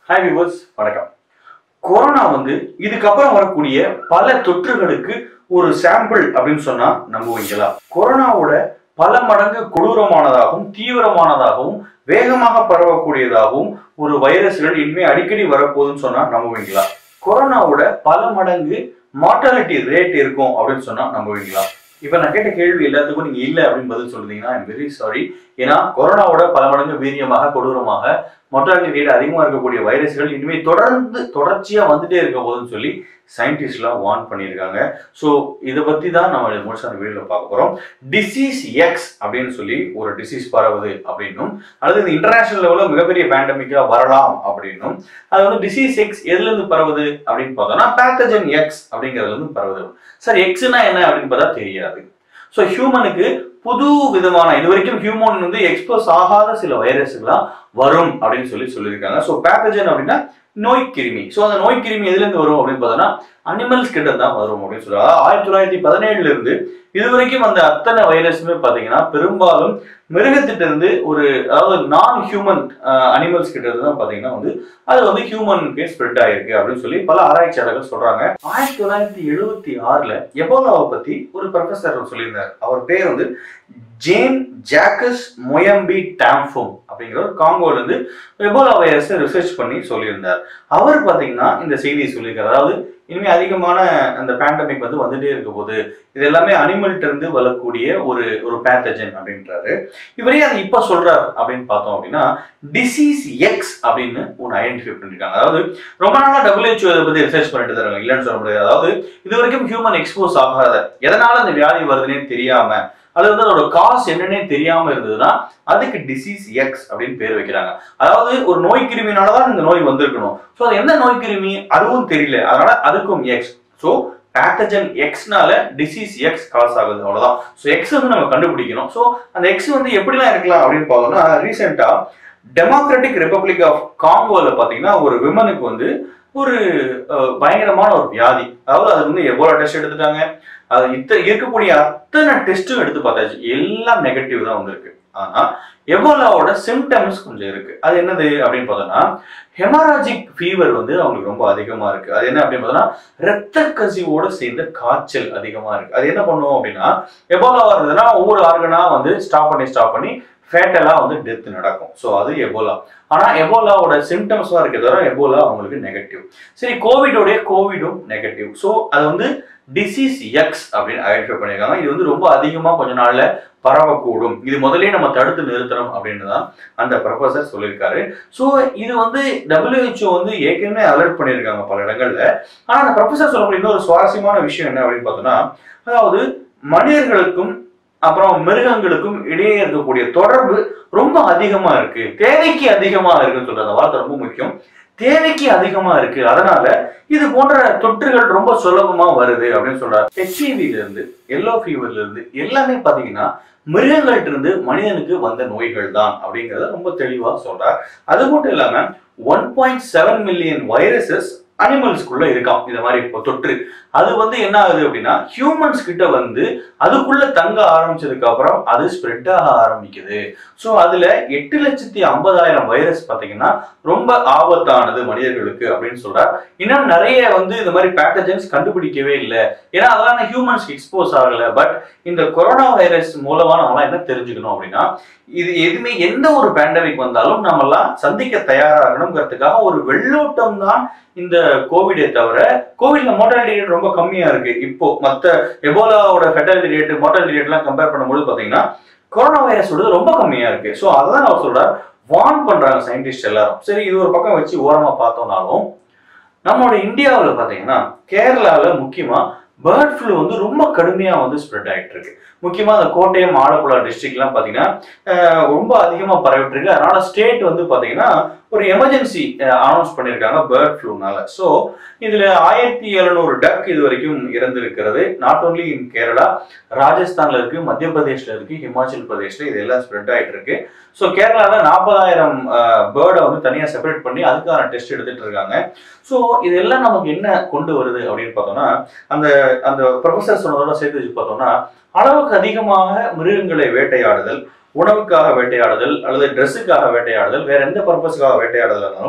hi viewers வணக்கம் corona வந்து இதுக்கப்புறம் வரக்கூடிய பல தொற்றுகளுக்கு ஒரு சாம்பிள் அப்படின்னு சொன்னா நம்புவீங்களா கொரோனாவோட பல மடங்கு கொடூரமானதாகவும் தீவிரமானதாகவும் வேகமாக பரவக்கூடியதாகவும் ஒரு வைரஸ்கள் இனிமே அடிக்கடி வரப்போகுதுன்னு சொன்னா நம்புவீங்களா கொரோனாவோட பல மடங்கு மார்டாலிட்டி ரேட் இருக்கும் அப்படின்னு சொன்னா நம்புவீங்களா இப்ப நான் கேட்ட கேள்வி எல்லாத்துக்கும் நீங்க இல்ல அப்படின்னு பதில் சொல்றீங்கன்னா ஐம் வெரி சாரி ஏன்னா கொரோனாவோட பல மடங்கு வீரியமாக கொடூரமாக மொட்டாலிட்டி ரேட் அதிகமாக இருக்கக்கூடிய வைரஸ்கள் இனிமேல் தொடர்ந்து தொடர்ச்சியாக வந்துட்டே இருக்க போதுன்னு சொல்லி சயின்டிஸ்ட்லாம் வார்ன் பண்ணியிருக்காங்க ஸோ இதை பற்றி தான் நம்ம முழுசான வீடியோவில் பார்க்க போகிறோம் டிசீஸ் எக்ஸ் அப்படின்னு சொல்லி ஒரு டிசீஸ் பரவுது அப்படின்னும் அல்லது இந்த இன்டர்நேஷனல் லெவலில் மிகப்பெரிய பேண்டமிக்காக வரலாம் அப்படின்னும் அது வந்து டிசீஸ் எக்ஸ் எதுலேருந்து பரவுது அப்படின்னு பார்த்தோம்னா பேத்தஜன் எக்ஸ் அப்படிங்கிறதுலேருந்து பரவுது சார் எக்ஸ்னா என்ன அப்படின்னு பார்த்தா தெரியாது ஸோ ஹியூமனுக்கு புது விதமான இது வரைக்கும் ஹியூமன் வந்து எக்ஸ்போஸ் ஆகாத சில வைரஸ்களா வரும் அப்படின்னு சொல்லி சொல்லியிருக்காங்க ஸோ பேத்தஜன் அப்படின்னா நோய் கிருமி ஸோ அந்த நோய் கிருமி எதுலேருந்து வரும் அப்படின்னு பார்த்தோம்னா அனிமல்ஸ் கிட்ட தான் வரும் அப்படின்னு சொல்றாங்க ஆயிரத்தி தொள்ளாயிரத்தி பதினேழுல இருந்து இது வரைக்கும் அந்த அத்தனை வைரஸுமே பார்த்தீங்கன்னா பெரும்பாலும் மிருகத்திட்ட இருந்து ஒரு அதாவது நான் ஹியூமன் அனிமல்ஸ் கிட்ட இருந்து தான் பார்த்தீங்கன்னா வந்து அது வந்து ஹியூமனுக்கு ஸ்ப்ரெட் ஆயிருக்கு அப்படின்னு சொல்லி பல ஆராய்ச்சியாளர்கள் சொல்றாங்க ஆயிரத்தி தொள்ளாயிரத்தி எழுபத்தி ஆறுல எபோலாவை பத்தி ஒரு ப்ரொஃபசர் சொல்லியிருந்தார் அவர் பேர் வந்து ஜேன் ஜாக்கஸ் மொயம்பி டாம்ஃபோம் அப்படிங்கிற ஒரு காங்கோல இருந்து எபோலா வைரஸை ரிசர்ச் பண்ணி சொல்லியிருந்தார் அவர் பார்த்தீங்கன்னா இந்த செய்தியை சொல்லியிருக்காரு அதாவது இனிமே அதிகமான அந்த பேண்டமிக் வந்து வந்துட்டே இருக்க போது இது எல்லாமே அனிமல்ட்ட இருந்து வரக்கூடிய ஒரு ஒரு பேத்தஜன் அப்படின்றாரு இவரே அதை இப்ப சொல்றாரு அப்படின்னு பார்த்தோம் அப்படின்னா டிசீஸ் எக்ஸ் அப்படின்னு ஒன்று ஐடென்டிஃபை பண்ணிருக்காங்க அதாவது ரொம்ப நாளா டபிள்யூஹெச்ஓ இதை பத்தி ரிசர்ச் பண்ணிட்டு தராங்க இல்லைன்னு சொல்ல முடியாது அதாவது இது வரைக்கும் ஹியூமன் எக்ஸ்போஸ் ஆகாத எதனால அந்த வியாதி வருதுன்னே தெரியாம அது வந்து அதோட காசு என்னன்னே தெரியாம இருந்ததுன்னா அதுக்கு டிசீஸ் எக்ஸ் அப்படின்னு பேர் வைக்கிறாங்க அதாவது ஒரு நோய் கிருமினாலதான் இந்த நோய் வந்திருக்கணும் ஸோ அது எந்த நோய் கிருமி அதுவும் தெரியல அதனால அதுக்கும் எக்ஸ் ஸோ பேத்தஜன் எக்ஸ்னால டிசீஸ் எக்ஸ் காஸ் ஆகுது அவ்வளவுதான் ஸோ எக்ஸ் வந்து நம்ம கண்டுபிடிக்கணும் ஸோ அந்த எக்ஸ் வந்து எப்படிலாம் இருக்கலாம் அப்படின்னு பார்த்தோம்னா ரீசெண்டா டெமோக்ராட்டிக் ரிப்பப்ளிக் ஆஃப் காங்கோல பாத்தீங்கன்னா ஒரு விமனுக்கு வந்து ஒரு அஹ், பயங்கரமான ஒரு வியாதி அதாவது அது வந்து எவ்வளோ டெஸ்ட் எடுத்துட்டாங்க அது இத்த இருக்கக்கூடிய அத்தனை டெஸ்ட்டும் எடுத்து பார்த்தாச்சு எல்லாம் நெகட்டிவ் தான் வந்திருக்கு ஆனா எபோலாவோட சிம்டம்ஸ் கொஞ்சம் இருக்கு அது என்னது அப்படின்னு பார்த்தோம்னா ஹெமராஜிக் ஃபீவர் வந்து அவங்களுக்கு ரொம்ப அதிகமா இருக்கு அது என்ன அப்படின்னு பார்த்தோம்னா ரத்த கசிவோட சேர்ந்த காய்ச்சல் அதிகமா இருக்கு அது என்ன பண்ணும் அப்படின்னா எபோலா வருதுன்னா ஒவ்வொரு ஆர்கனா வந்து ஸ்டாப் பண்ணி ஸ்டாப் பண்ணி ஃபேட்டலா வந்து டெத் நடக்கும் ஸோ அது எபோலா ஆனா எபோலாவோட சிம்டம்ஸ் தான் இருக்க தவிர எபோலா அவங்களுக்கு நெகட்டிவ் சரி கோவிடோடைய கோவிடும் நெகட்டிவ் ஸோ அது வந்து டிசீஸ் எக்ஸ் அப்படின்னு ஐடென்டிஃபை பண்ணியிருக்காங்க இது வந்து ரொம்ப அதிகமா கொஞ்ச நாள்ல பரவக்கூடும் இது முதல்லயே நம்ம தடுத்து நிறுத்தணும் அப்படின்னு தான் அந்த ப்ரொஃபசர் சொல்லியிருக்காரு ஸோ இது வந்து WHO வந்து ஏற்கனவே அலர்ட் பண்ணியிருக்காங்க பல இடங்கள்ல ஆனா அந்த ப்ரொஃபசர் சொல்லக்கூடிய இன்னொரு சுவாரஸ்யமான விஷயம் என்ன அப்படின்னு பார்த்தோம்னா அதாவது மனிதர்களுக்கும் அப்புறம் மிருகங்களுக்கும் இடையே இருக்கக்கூடிய தொடர்பு ரொம்ப அதிகமா இருக்கு தேவைக்கு அதிகமா இருக்குன்னு சொல்ற அந்த வார்த்தை ரொம்ப முக்கியம் தேவைக்கு அதிகமா இருக்கு அதனால இது போன்ற தொற்றுகள் ரொம்ப சுலபமா வருது அப்படின்னு சொல்றாரு ஹெச்ஐவில இருந்து எல்லோ ஃபீவர்ல இருந்து எல்லாமே பாத்தீங்கன்னா மிருகங்கள்ட்ட இருந்து மனிதனுக்கு வந்த நோய்கள் தான் அப்படிங்கறத ரொம்ப தெளிவா சொல்றார் அது மட்டும் இல்லாம one point seven million viruses அனிமல்ஸ்குள்ள இருக்காம் இந்த மாதிரி இப்போ தொற்று அது வந்து என்ன ஆகுது அப்படின்னா ஹியூமன்ஸ் கிட்ட வந்து அதுக்குள்ள தங்க ஆரம்பிச்சதுக்கு அப்புறம் அது ஸ்ப்ரெட் ஆக ஆரம்பிக்குது ஸோ அதுல எட்டு லட்சத்தி ஐம்பதாயிரம் வைரஸ் பாத்தீங்கன்னா ரொம்ப ஆபத்தானது மனிதர்களுக்கு அப்படின்னு சொல்றார் இன்னும் நிறைய வந்து இந்த மாதிரி பேத்தஜன்ஸ் கண்டுபிடிக்கவே இல்லை ஏன்னா அதெல்லாம் ஹியூமன்ஸ்க்கு எக்ஸ்போஸ் ஆகல பட் இந்த கொரோனா வைரஸ் மூலமா நம்மளாம் என்ன தெரிஞ்சுக்கணும் அப்படின்னா இது எதுவுமே எந்த ஒரு பேண்டமிக் வந்தாலும் நம்மலாம் சந்திக்க தயாராகணுங்கிறதுக்காக ஒரு வெள்ளோட்டம் தான் இந்த கோவிடே தவிர கோவிட்ல மோட்டாலிட்டி ரேட் ரொம்ப கம்மியா இருக்கு இப்போ மத்த எபோலாவோட ஃபெட்டாலிட்டி ரேட் மோட்டாலிட்டி ரேட் எல்லாம் கம்பேர் பண்ணும்போது பாத்தீங்கன்னா கொரோனா வைரஸோட ரொம்ப கம்மியா இருக்கு ஸோ அதான் அவர் சொல்றார் வார்ன் பண்றாங்க சயின்டிஸ்ட் எல்லாரும் சரி இது ஒரு பக்கம் வச்சு ஓரமா பார்த்தோம்னாலும் நம்மளோட இந்தியாவில் பார்த்தீங்கன்னா கேரளாவில் முக்கியமா பேர்ட் ஃப்ளூ வந்து ரொம்ப கடுமையாக வந்து ஸ்ப்ரெட் ஆகிட்டு இருக்கு முக்கியமாக அந்த கோட்டயம் ஆலப்புழா டிஸ்ட்ரிக்ட்லாம் பார்த்தீங்கன்னா அஹ், ரொம்ப அதிகமாக பரவிட்டு இருக்கு அதனால ஸ்டேட் வந்து பார்த்தீங்கன்னா ஒரு எமர்ஜென்சி அனௌன்ஸ் பண்ணியிருக்காங்க பேர்ட் ஃப்ளூனால ஸோ இதில் ஆயிரத்தி எழுநூறு டக் இது வரைக்கும் இறந்திருக்கிறது நாட் ஓன்லி இன் கேரளா ராஜஸ்தான்ல இருக்கு மத்திய பிரதேஷ்ல இருக்கு ஹிமாச்சல் பிரதேஷ்ல இது எல்லாம் ஸ்ப்ரெட் ஆயிட்டு இருக்கு ஸோ கேரளாவில் நாற்பதாயிரம் பேர்டை வந்து தனியாக செப்பரேட் பண்ணி அதுக்கான டெஸ்ட் எடுத்துட்டு இருக்காங்க ஸோ இதெல்லாம் நமக்கு என்ன கொண்டு வருது அப்படின்னு பார்த்தோம்னா அந்த அந்த ப்ரொஃபசர் சொன்னதோட சேர்த்து வச்சு பார்த்தோம்னா அளவுக்கு அதிகமாக மிருகங்களை வேட்டையாடுதல் உணவுக்காக வேட்டையாடுதல் அல்லது ட்ரெஸ்ஸுக்காக வேட்டையாடுதல் வேற எந்த பர்பஸுக்காக வேட்டையாடுதல் இருந்தாலும்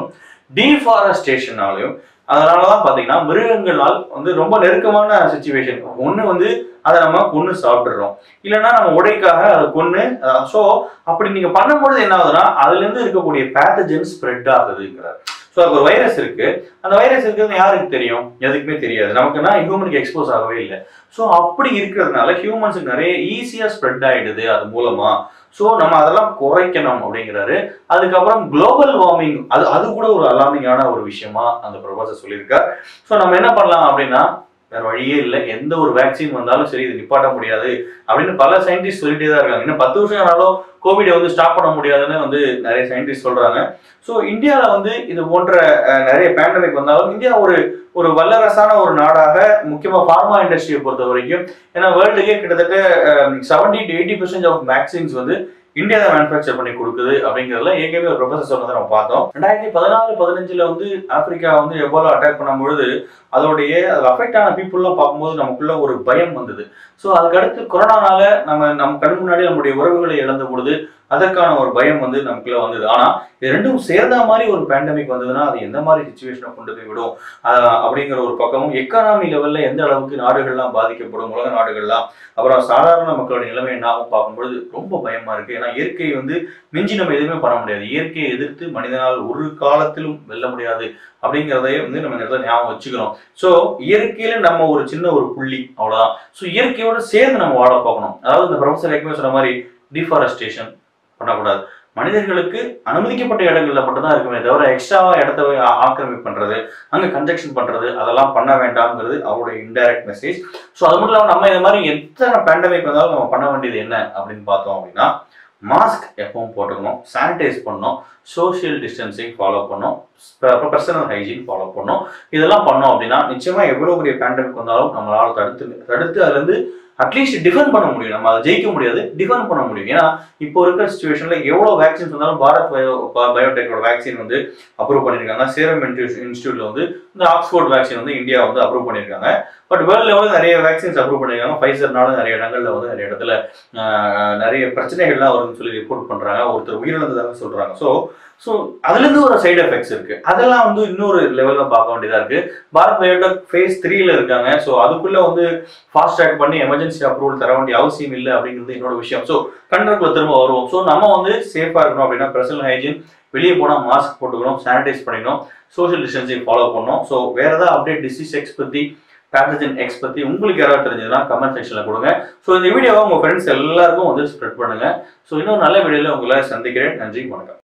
டீஃபாரஸ்டேஷனாலையும் அதனாலதான் பாத்தீங்கன்னா மிருகங்களால் வந்து ரொம்ப நெருக்கமான சுச்சுவேஷன் ஒண்ணு வந்து அதை நம்ம கொன்று சாப்பிடுறோம் இல்லைன்னா நம்ம உடைக்காக அதை கொன்று ஸோ அப்படி நீங்க பண்ணும்பொழுது என்ன ஆகுதுன்னா அதுல இருந்து இருக்கக்கூடிய பேத்தஜன் ஸ்ப்ரெட் ஆகுதுங்கிறார் ஸோ அது ஒரு வைரஸ் இருக்கு அந்த வைரஸ் இருக்கிறது யாருக்கு தெரியும் எதுக்குமே தெரியாது நமக்குன்னா ஹியூமனுக்கு எக்ஸ்போஸ் ஆகவே இல்லை ஸோ அப்படி இருக்கிறதுனால ஹியூமன்ஸுக்கு நிறைய ஈஸியாக ஸ்ப்ரெட் ஆயிடுது அது மூலமா ஸோ நம்ம அதெல்லாம் குறைக்கணும் அப்படிங்கிறாரு அதுக்கப்புறம் குளோபல் வார்மிங் அது அது கூட ஒரு அலாமிங்கான ஒரு விஷயமா அந்த ப்ரொஃபசர் சொல்லியிருக்கார் ஸோ நம்ம என்ன பண்ணலாம் அப்படின்னா வேற வழியே இல்லை எந்த ஒரு வேக்சின் வந்தாலும் சரி இது நிப்பாட்ட முடியாது அப்படின்னு பல சயின்டிஸ்ட் சொல்லிட்டே தான் இருக்காங்க இன்னும் பத்து வருஷம் ஆனாலும் கோவிடை வந்து ஸ்டாப் பண்ண முடியாதுன்னு வந்து நிறைய சயின்டிஸ்ட் சொல்றாங்க ஸோ இந்தியாவில் வந்து இது போன்ற அஹ், நிறைய பேண்டமிக் வந்தாலும் இந்தியா ஒரு ஒரு வல்லரசான ஒரு நாடாக முக்கியமாக ஃபார்மா இண்டஸ்ட்ரியை பொறுத்த வரைக்கும் ஏன்னா வேர்ல்டுக்கே கிட்டத்தட்ட seventy to eighty percent of vaccines வந்து இந்தியா தான் மேனுஃபேக்சர் பண்ணி கொடுக்குது அப்படிங்கிறதுல ஏற்கனவே ஒரு ப்ரொஃபசர் சொன்னதை நம்ம பார்த்தோம் ரெண்டாயிரத்தி பதினாலு பதினஞ்சுல வந்து ஆப்பிரிக்கா வந்து எவ்வளோ அட்டாக் பண்ணும்பொழுது அதோடைய அதில் அஃபெக்ட் ஆன பீப்புள்லாம் பார்க்கும்போது நமக்குள்ள ஒரு பயம் வந்தது ஸோ அதுக்கடுத்து கொரோனானால நம்ம நம்ம கண் முன்னாடி நம்முடைய உறவுகளை இழந்த பொழுது அதற்கான ஒரு பயம் வந்து நமக்குள்ள வந்தது ஆனா இது ரெண்டும் சேர்ந்த மாதிரி ஒரு பேண்டமிக் வந்ததுன்னா அது எந்த மாதிரி சுச்சுவேஷனை கொண்டு போய் விடும் ஆஹ் அப்படிங்கிற ஒரு பக்கமும் எக்கானமி லெவல்ல எந்த அளவுக்கு நாடுகள்லாம் பாதிக்கப்படும் உலக நாடுகள்லாம் அப்புறம் சாதாரண மக்களோட நிலைமை என்ன ஆகும் பார்க்கும்பொழுது ரொம்ப பயமா இருக்கு ஏன்னா இயற்கை வந்து மிஞ்சி நம்ம எதுவுமே பண்ண முடியாது இயற்கையை எதிர்த்து மனிதனால் ஒரு காலத்திலும் வெல்ல முடியாது அப்படிங்கிறதையே வந்து நம்ம இந்த இடத்துல ஞாபகம் வச்சுக்கணும் ஸோ இயற்கையில நம்ம ஒரு சின்ன ஒரு புள்ளி அவ்வளவுதான் ஸோ இயற்கையோட சேர்ந்து நம்ம வாழ பார்க்கணும் அதாவது இந்த ப்ரொஃபசர் ஏற்கனவே சொன்ன மாதிரி டிஃபாரஸ்டேஷன் பண்ணக்கூடாது மனிதர்களுக்கு அனுமதிக்கப்பட்ட இடங்கள்ல மட்டும்தான் இருக்குமே தவிர எக்ஸ்ட்ராவா இடத்த போய் ஆ- ஆக்கிரமிப்பு பண்றது அங்க கன்ஜெக்ஷன் பண்றது அதெல்லாம் பண்ண வேண்டாம்ங்கிறது அவருடைய இன்டைரக்ட் மெசேஜ் ஸோ அது மட்டும் இல்லாமல் நம்ம இந்த மாதிரி எத்தனை பேண்டமிக் வந்தாலும் நம்ம பண்ண வேண்டியது என்ன அப்படின்னு பார்த்தோம் அப்படின்னா மாஸ்க் எப்பவும் போட்டுக்கணும் சானிடைஸ் பண்ணணும் சோஷியல் டிஸ்டன்சிங் ஃபாலோ பண்ணணும் பர்சனல் ஹைஜீன் ஃபாலோ பண்ணணும் இதெல்லாம் பண்ணோம் அப்படின்னா நிச்சயமா எவ்வளவு பெரிய பேண்டமிக் வந்தாலும் நம்மளால தடுத்து தடுத்து அதுல இருந்து அட்லீஸ்ட் டிஃபெண்ட் பண்ண முடியும் நம்ம அதை ஜெயிக்க முடியாது டிஃபெண்ட் பண்ண முடியும் ஏன்னா இப்போ இருக்கிற சுச்சுவேஷன்ல எவ்வளவு வேக்சின்ஸ் வந்தாலும் பாரத் பயோ பயோடெக்கோட வேக்சின் வந்து அப்ரூவ் பண்ணியிருக்காங்க சேரம் இன்ஸ்டியூட்ல வந்து இந்த ஆக்ஸ்போர்ட் வேக்சின் வந்து இந்தியா வந்து அப்ரூவ் பண்ணியிருக்காங்க பட் வேர்ல்ட் லெவலில் நிறைய வேக்சின்ஸ் அப்ரூவ் பண்ணியிருக்காங்க ஃபைசர்னால நிறைய இடங்கள்ல வந்து நிறைய இடத்துல ஆஹ், நிறைய பிரச்சனைகள்லாம் வருதுன்னு சொல்லி ரிப்போர்ட் பண்றாங்க ஒருத்தர் உயிரிழந்ததாக சொல்றாங்க ஸோ ஸோ அதுலேருந்து ஒரு சைடு எஃபெக்ட்ஸ் இருக்கு அதெல்லாம் வந்து இன்னொரு லெவல்ல பார்க்க வேண்டியதா இருக்கு பாரத் பயோடெக் ஃபேஸ் த்ரீல இருக்காங்க ஸோ அதுக்குள்ள வந்து ஃபாஸ்ட் ட்ராக் பண்ணி எமர்ஜென்சி அப்ரூவல் தர வேண்டிய அவசியம் இல்லை அப்படிங்கிறது என்னோட விஷயம் ஸோ கண்ட்ரோல்குள்ள திரும்ப வருவோம் ஸோ நம்ம வந்து சேஃபா இருக்கணும் அப்படின்னா பர்சனல் ஹைஜீன் வெளியே போனால் மாஸ்க் போட்டுக்கணும் சானிடைஸ் பண்ணிக்கணும் சோஷியல் டிஸ்டன்சிங் ஃபாலோ பண்ணணும் ஸோ வேற ஏதாவது அப்டேட் டிசீஸ் எக்ஸ் பத்தி பேத்தஜன் எக்ஸ் பத்தி உங்களுக்கு யாராவது தெரிஞ்சதுன்னா கமெண்ட் செக்ஷன்ல கொடுங்க ஸோ இந்த வீடியோவை உங்க ஃப்ரெண்ட்ஸ் எல்லாருக்கும் வந்து ஸ்ப்ரெட் பண்ணுங்க ஸோ இன்னொரு நல்ல வீடியோல உங்களை சந்திக்கிறேன் நன்றி வணக்கம்